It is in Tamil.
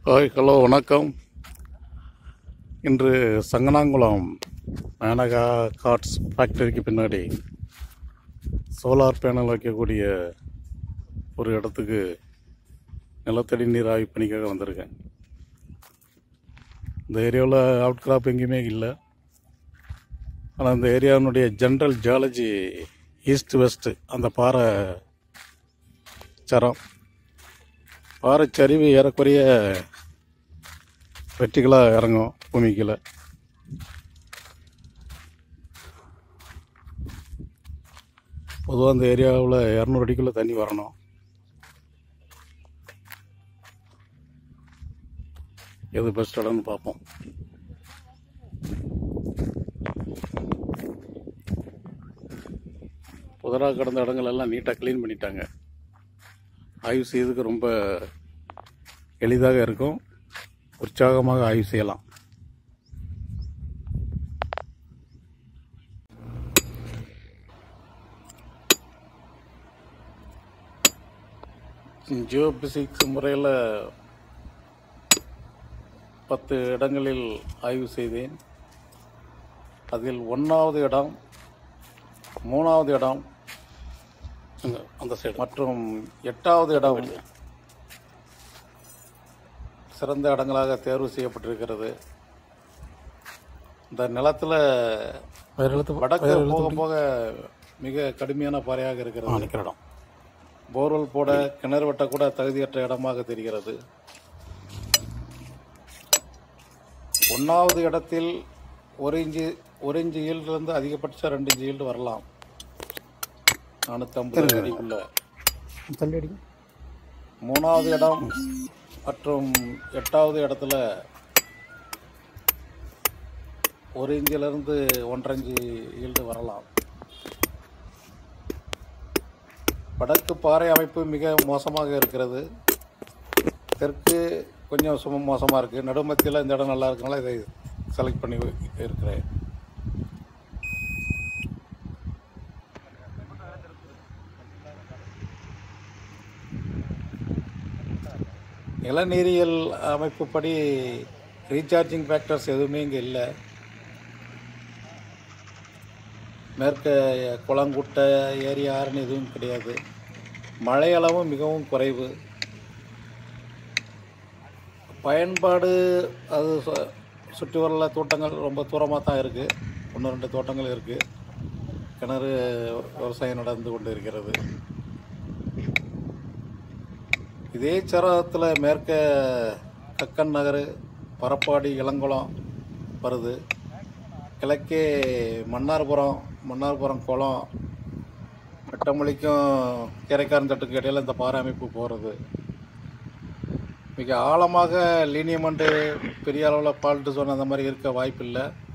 ஹாய் ஹலோ வணக்கம் இன்று சங்கனாங்குளம் மேனகா கார்ட்ஸ் ஃபேக்டரிக்கு பின்னாடி சோலார் பேனல் வைக்கக்கூடிய ஒரு இடத்துக்கு நிலத்தடி நீர் ஆய்வு பணிக்காக வந்திருக்கேன் இந்த ஏரியாவில் அவுட் கிராப் எங்கேயுமே இல்லை ஆனால் இந்த ஏரியாவினுடைய ஜென்ரல் ஜியாலஜி ஈஸ்ட் வெஸ்ட் அந்த பாறை சரம் பாறைச்சரிவு ஏறக்குறைய வெட்டிகளாக இறங்கும் பூமிக்குள்ள பொதுவாக அந்த ஏரியாவில் இரநூறு அடிக்குள்ளே தண்ணி வரணும் எது பெஸ்ட் இடம்னு பார்ப்போம் புதராக கிடந்த இடங்கள் எல்லாம் நீட்டாக க்ளீன் பண்ணிட்டாங்க ஆய்வு செய்யறதுக்கு ரொம்ப எளிதாக இருக்கும் உற்சாகமாக ஆய்வு செய்யலாம் ஜியோ பிசிக்ஸ் முறையில் பத்து இடங்களில் ஆய்வு செய்தேன் அதில் ஒன்றாவது இடம் மூணாவது இடம் அங்க, அந்த சைடு மற்றும் எட்டாவது இடம் சிறந்த இடங்களாக தேர்வு செய்யப்பட்டிருக்கிறது இந்த நிலத்தில் வடக்கு போக போக மிக கடுமையான பாறையாக இருக்கிறது இடம் போர்வெல் போட கிணறு வெட்ட கூட தகுதியற்ற இடமாக தெரிகிறது ஒன்றாவது இடத்தில் ஒரு இன்ச்சு ஒரு இன்ச்சு ஈல்டிலிருந்து அதிகபட்சம் ரெண்டு இன்ச்சு ஈல்டு வரலாம் நானூற்றம்பது அடிக்குள்ள தள்ளி அடி மூணாவது இடம் மற்றும் எட்டாவது இடத்துல ஒரு இன்ச்சிலிருந்து ஒன்றரை இன்ச்சு ஈல்டு வரலாம் வடக்கு பாறை அமைப்பு மிக மோசமாக இருக்கிறது தெற்கு கொஞ்சம் சும மோசமாக இருக்குது நடுமத்தியில் இந்த இடம் நல்லா இருக்கனால இதை செலக்ட் பண்ணி இருக்கிறேன் நிலநீரியல் அமைப்புப்படி ரீசார்ஜிங் ஃபேக்டர்ஸ் எதுவுமே இங்கே இல்லை மேற்க குளங்குட்டை ஏரி ஆறுன்னு எதுவும் கிடையாது மழை அளவும் மிகவும் குறைவு பயன்பாடு அது சு- சுற்றி வரல தோட்டங்கள் ரொம்ப தூரமாக தான் இருக்குது ஒன்று ரெண்டு தோட்டங்கள் இருக்குது கிணறு விவசாயம் நடந்து கொண்டு இருக்கிறது இதே சரகத்தில் மேற்க கக்கன் நகர் பரப்பாடி இளங்குளம் வருது கிழக்கே மன்னார்புரம் மன்னார்புரம் குளம் வெட்டமொழிக்கும் கீரைக்காரந்தட்டுக்கு இடையில இந்த பாறை அமைப்பு போகிறது மிக ஆழமாக லீனியமெண்ட்டு பெரிய அளவில் ஃபால்ட்டு ஜோன் அந்த மாதிரி இருக்க வாய்ப்பில்லை